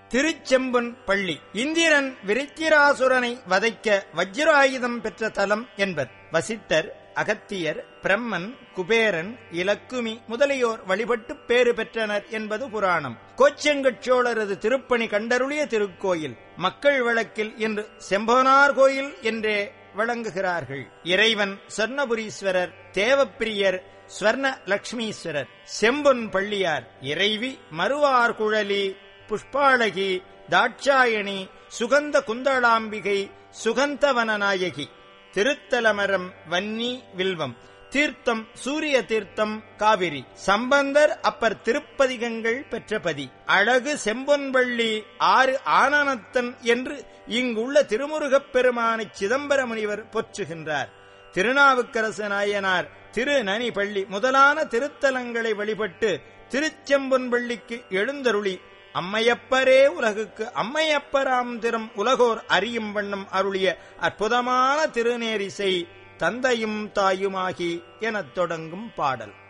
திருச்செம்புன் பள்ளி இந்திரன் விருத்திராசுரனை வதைக்க வஜ்ராயுதம் பெற்ற தலம் என்பர் வசிட்டர் அகத்தியர் பிரம்மன் குபேரன் இலக்குமி முதலியோர் வழிபட்டு பேறு பெற்றனர் என்பது புராணம் கோச்செங்கட் சோழரது திருப்பணி கண்டருளிய திருக்கோயில் மக்கள் வழக்கில் இன்று செம்பனார் கோயில் என்றே வழங்குகிறார்கள் இறைவன் சொர்ணபுரீஸ்வரர் தேவப்பிரியர் ஸ்வர்ண லட்சுமீஸ்வரர் செம்பொன் பள்ளியார் இறைவி மறுவார் குழலி புஷ்பாளகி தாட்சாயணி சுகந்த குந்தளாம்பிகை சுகந்தவனநாயகி திருத்தலமரம் வன்னி வில்வம் தீர்த்தம் சூரிய தீர்த்தம் காவிரி சம்பந்தர் அப்பர் திருப்பதிகங்கள் பெற்ற பதி அழகு செம்பொன்பள்ளி ஆறு ஆனனத்தன் என்று இங்குள்ள திருமுருகப் பெருமானை சிதம்பர முனிவர் போற்றுகின்றார் திருநாவுக்கரசு நாயனார் திரு நனி பள்ளி முதலான திருத்தலங்களை வழிபட்டு திருச்செம்பொன்பள்ளிக்கு எழுந்தருளி அம்மையப்பரே உலகுக்கு அம்மையப்பராம் திறம் உலகோர் அறியும் வண்ணம் அருளிய அற்புதமான திருநேரிசை தந்தையும் தாயுமாகி எனத் தொடங்கும் பாடல்